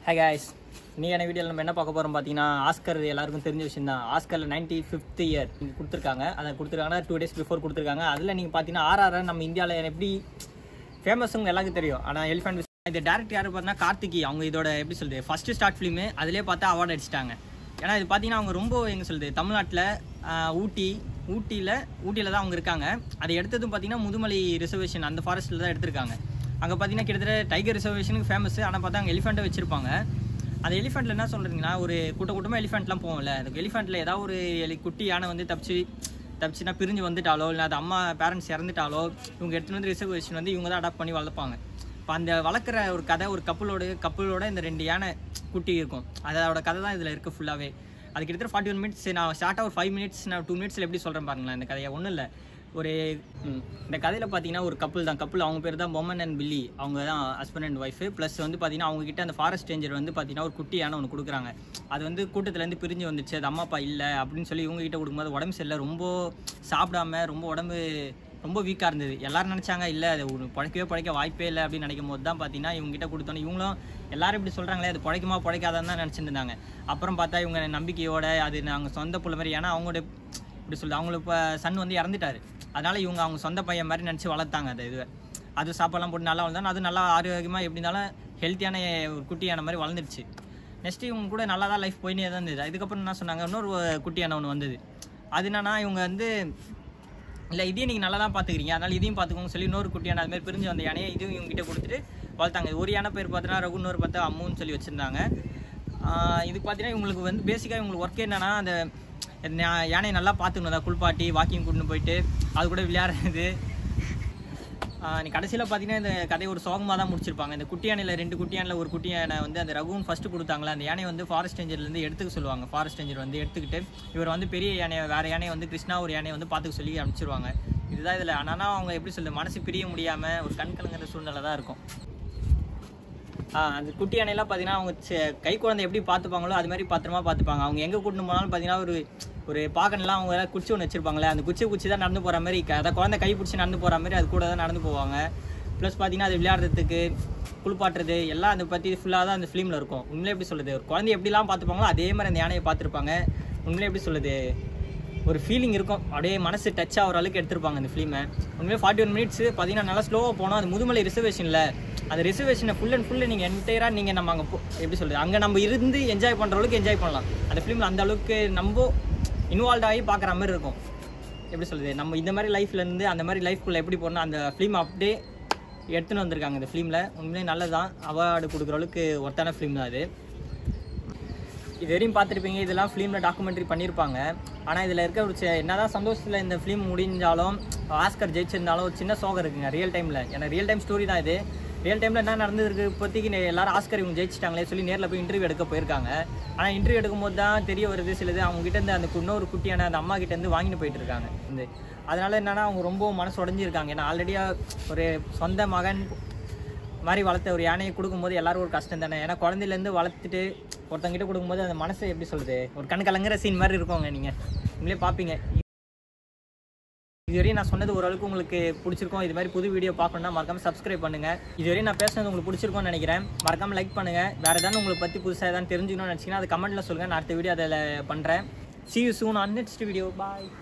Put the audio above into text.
ஹே guys இன்னைக்கான வீடியோவில் நம்ம என்ன பார்க்க போகிறோம் பார்த்தீங்கன்னா ஆஸ்கர் எல்லாருக்கும் தெரிஞ்ச விஷயம் தான் ஆஸ்கரில் நைன்டி ஃபிஃப்த் இயர் நீங்கள் கொடுத்துருக்காங்க அதை கொடுத்துருக்காங்கன்னா டூ டேஸ் பிஃபோர் கொடுத்துருக்காங்க அதில் நீங்கள் பார்த்தீங்கன்னா ஆர்ஆர் நம்ம இந்தியாவில் எப்படி ஃபேமஸுங்க எல்லாருக்கும் தெரியும் ஆனால் எலிஃபென்ட் இது டேரக்ட் யார் பார்த்தீங்கன்னா கார்த்திகி அவங்க இதோட எப்படி சொல்றது ஃபர்ஸ்ட் ஸ்டார்ட் ஃபிலிமு அதிலே பார்த்தா அவார்டு அடிச்சிட்டாங்க ஏன்னா இது பார்த்தீங்கன்னா அவங்க ரொம்ப எங்க சொல்றது தமிழ்நாட்டில் ஊட்டி ஊட்டியில் ஊட்டியில் தான் அவங்க இருக்காங்க அதை எடுத்ததும் பார்த்தீங்கன்னா முதுமலை ரிசர்வேஷன் அந்த ஃபாரஸ்ட்டில் தான் எடுத்திருக்காங்க அங்கே பார்த்தீங்கன்னா கிட்டத்தட்ட டைகர் ரிசர்வேஷனுக்கு ஃபேமஸ் ஆனால் பார்த்தா அங்கே எலிஃபெண்ட்டை வச்சிருப்பாங்க அந்த எலிஃபெண்ட்டில் என்ன சொல்கிறீங்கன்னா ஒரு கூட்ட கூட்டமாக எலிஃபெண்ட்லாம் போகும்ல அந்த எலிஃபெண்ட்டில் ஏதாவது ஒரு எலி குட்டி யானை வந்து தப்பிச்சு தப்பிச்சுனா பிரிஞ்சு வந்துட்டாலோ இல்லை அது அம்மா பேரண்ட்ஸ் இறந்துட்டாலோ இவங்க எடுத்துகிட்டு வந்து ரிசர்வேஷன் வந்து இவங்க தான் அடாப்ட் பண்ணி வளர்ப்பாங்க இப்போ அந்த வளர்க்குற ஒரு கதை ஒரு கப்பலோட கப்பலோட இந்த ரெண்டு யானை குட்டி இருக்கும் அதோட கதை தான் இதில் இருக்குது ஃபுல்லாகவே அது கிட்டத்தட்ட ஃபார்ட்டி ஒன் மினிட்ஸ் நான் ஸ்டார்ட்டாக ஒரு ஃபைவ் மினிட்ஸ் நான் டூ மினிட்ஸில் எப்படி சொல்கிறேன் பாருங்களேன் இந்த கதையை ஒன்றும் இல்லை ஒரு ம், இந்த கதையில் பார்த்தீங்கன்னா ஒரு கப்பல் தான் கப்பல் அவங்க பேர் தான் பொம்மன் அண்ட் பில்லி அவங்க தான் ஹஸ்பண்ட் அண்ட் ஒய்ஃபு ப்ளஸ் வந்து பார்த்தீங்கன்னா அவங்க கிட்ட அந்த ஃபாரஸ்ட் ரேஞ்சர் வந்து பார்த்தீங்கன்னா ஒரு குட்டி யானை ஒன்று கொடுக்குறாங்க அது வந்து கூட்டத்துலேருந்து பிரிஞ்சு வந்துச்சு அது அம்மா அப்பா இல்லை அப்படின்னு சொல்லி இவங்க கிட்ட கொடுக்கும்போது உடம்பு சரியில்லை ரொம்ப சாப்பிடாம ரொம்ப உடம்பு ரொம்ப வீக்காக இருந்தது எல்லாரும் நினச்சாங்க இல்லை அது ஒரு பழைக்கவே பழைக்க வாய்ப்பே இல்லை அப்படின்னு நினைக்கும் போது தான் பார்த்தீங்கன்னா இவங்க கிட்ட கொடுத்தோன்னே இவங்களும் எல்லாரும் இப்படி சொல்கிறாங்களே அது பழைக்குமா பழைக்காதான்னு தான் நினச்சிட்டு இருந்தாங்க அப்புறம் பார்த்தா இவங்க நம்பிக்கையோட அது நாங்கள் சொந்த புள்ள மாதிரி ஏன்னா அவங்களோட இப்படி சொல்லுது அவங்களுக்கு இப்போ சன் வந்து இறந்துட்டாரு அதனால இவங்க அவங்க சொந்த பையன் மாதிரி நினச்சி வளர்த்தாங்க அந்த இதுவை அது சாப்பாடுலாம் போட்டு நல்லா வளர்ந்தாலும் அது நல்லா ஆரோக்கியமாக எப்படி இருந்தாலும் ஹெல்த்தியான ஒரு குட்டியான மாதிரி வளர்ந்துருச்சு நெக்ஸ்ட் இவங்க கூட நல்லா தான் லைஃப் போயினே தான் இருந்தது அதுக்கப்புறம் என்ன சொன்னாங்க இன்னொரு குட்டியான ஒன்று வந்தது அது என்னன்னா இவங்க வந்து இல்லை இதையும் நீங்கள் நல்லா தான் பார்த்துக்கிறீங்க அதனால் இதையும் பார்த்துக்கோங்க சொல்லி இன்னொரு குட்டியான அது மாதிரி பிரிஞ்சு வந்த யானையை இதுவும் இவங்க கிட்ட கொடுத்துட்டு வளர்த்தாங்க ஒரு யானை பேர் பார்த்தீங்கன்னா ரகு இன்னொரு பார்த்தா அம்முன்னு சொல்லி வச்சுருந்தாங்க இதுக்கு பார்த்தீங்கன்னா இவங்களுக்கு வந்து பேசிக்காக இவங்களுக்கு ஒர்க் என்னன்னா அந்த ஞா- யானையை நல்லா பார்த்துக்கணும் அதான் குளிப்பாட்டி வாக்கிங் கூட்டின்னு போயிட்டு அது கூட விளையாடுறது நீ கடைசியில் பார்த்தீங்கன்னா இந்த கதையை ஒரு சோகமாக தான் முடிச்சிருப்பாங்க இந்த குட்டி யானையில் ரெண்டு குட்டி யானையில் ஒரு குட்டி யானை வந்து அந்த ரகுன் ஃபஸ்ட்டு கொடுத்தாங்களா அந்த யானையை வந்து ஃபாரஸ்ட் ரேஞ்சர்லேருந்து எடுத்துக்க சொல்லுவாங்க ஃபாரஸ்ட் ரேஞ்சர் வந்து எடுத்துக்கிட்டு இவர் வந்து பெரிய யானையை வேறு யானையை வந்து கிருஷ்ணா ஒரு யானையை வந்து பார்த்துக்க சொல்லி அனுப்பிச்சிருவாங்க இதுதான் இதில் ஆனால் அவங்க எப்படி சொல்லுது மனசு பிரிய முடியாமல் ஒரு கண் கலங்குற சூழ்நிலை தான் இருக்கும் ஆ, அந்த குட்டி யானையெல்லாம் பார்த்தீங்கன்னா அவங்க செ- கை குழந்தை எப்படி பார்த்துப்பாங்களோ அது மாதிரி பத்திரமா பார்த்துப்பாங்க அவங்க எங்கே கூட்டிட்டு போனாலும் பார்த்தீங்கன்னா ஒரு ஒரு பாக்கன்லாம் அவங்க எல்லாம் குச்சி ஒன்று வச்சிருப்பாங்களே அந்த குச்சி குச்சி தான் நடந்து போகிற மாதிரி க- அதை குழந்தை கை பிடிச்சி நடந்து போகிற மாதிரி அது கூட தான் நடந்து போவாங்க ப்ளஸ் பார்த்தீங்கன்னா அது விளையாடுறதுக்கு குளிப்பாட்டுறது எல்லாம் அதை பற்றி ஃபுல்லாக தான் அந்த ஃபிலிமில் இருக்கும் உண்மையிலே எப்படி சொல்லுது ஒரு குழந்தை எப்படிலாம் பார்த்துப்பாங்களோ அதே மாதிரி அந்த யானையை பார்த்துருப்பாங்க உண்மையிலே எப்படி சொல்லுது ஒரு ஃபீலிங் இருக்கும் அப்படியே மனசு டச் ஆகிற அளவுக்கு எடுத்திருப்பாங்க அந்த ஃபிலிமை உண்மையிலே ஃபார்ட்டி ஒன் மினிட்ஸ் பார்த்தீங்கன்னா நல்லா ஸ்லோவாக போனோம் அது முதுமலை ரிசர்வேஷனில் அந்த ரிசர்வேஷனை ஃபுல் அண்ட் ஃபுல்லு நீங்கள் என்டையராக நீங்கள் நம்ம அங்கே எப்படி சொல்றது அங்கே நம்ம இருந்து என்ஜாய் பண்ணுற அளவுக்கு என்ஜாய் பண்ணலாம் அந்த ஃபிலிமில் அந்த அளவுக்கு நம்ம இன்வால்வ் ஆகி பார்க்குற மாதிரி இருக்கும் எப்படி சொல்றது நம்ம இந்த மாதிரி லைஃப்லேருந்து அந்த மாதிரி லைஃப்குள்ளே எப்படி போகணும் அந்த ஃபிலிம் அப்படியே எடுத்துன்னு வந்திருக்காங்க இந்த ஃபிலிமில் உண்மையிலே நல்லதான் அவார்டு கொடுக்குற அளவுக்கு ஒர்த்தான ஃபிலிம் தான் அது இது வரையும் பார்த்துருப்பீங்க இதெல்லாம் ஃபிலிமில் டாக்குமெண்ட்ரி பண்ணியிருப்பாங்க ஆனால் இதில் இருக்க ஒரு சி- என்னதான் சந்தோஷத்தில் இந்த ஃபிலிம் முடிஞ்சாலும் ஆஸ்கர் ஜெயிச்சிருந்தாலும் ஒரு சின்ன சோகம் இருக்குங்க ரியல் டைமில் ஏன்னா ரியல் டைம் ஸ்டோரி தான் இது ரியல் டைமில் என்ன நடந்திருக்கு இப்போதைக்கு நே- எல்லாரும் ஆஸ்கர் இவங்க ஜெயிச்சிட்டாங்களே சொல்லி நேரில் போய் இன்டர்வியூ எடுக்க போயிருக்காங்க ஆனால் இன்டர்வியூ எடுக்கும்போது தான் தெரிய வருது சிலது அவங்க கிட்ட இருந்து அந்த இன்னொரு குட்டியான அந்த அம்மா கிட்ட இருந்து வாங்கிட்டு போயிட்டு இருக்காங்க இந்த அதனால என்னன்னா அவங்க ரொம்ப மனசு உடஞ்சிருக்காங்க ஏன்னா ஆல்ரெடியாக ஒரு சொந்த மகன் மாதிரி வளர்த்த ஒரு யானையை கொடுக்கும்போது எல்லாரும் ஒரு கஷ்டம் தானே ஏன்னா குழந்தையிலேருந்து வளர்த்துட்டு ஒருத்தங்கிட்ட கொடுக்கும்போது அந்த மனசு எப்படி சொல்றது ஒரு கண் கலங்குற சீன் மாதிரி இருக்குங்க நீங்கள் நீங்களே பார்ப்பீங்க இதுவரையும் நான் சொன்னது ஓரளவுக்கு உங்களுக்கு பிடிச்சிருக்கும் இது மாதிரி புது வீடியோ பார்க்கணும்னா மறக்காம சப்ஸ்கிரைப் பண்ணுங்க இதுவரையும் நான் பேசுனது உங்களுக்கு பிடிச்சிருக்கும்னு நினைக்கிறேன் மறக்காம லைக் பண்ணுங்க வேற ஏதாவது உங்களுக்கு பற்றி புதுசாக ஏதாவது தெரிஞ்சுக்கணும்னு நினச்சிங்கன்னா அது கமெண்ட்ல சொல்லுங்க நான் அடுத்த வீடியோ அதில் பண்ணுறேன் see you soon on next video bye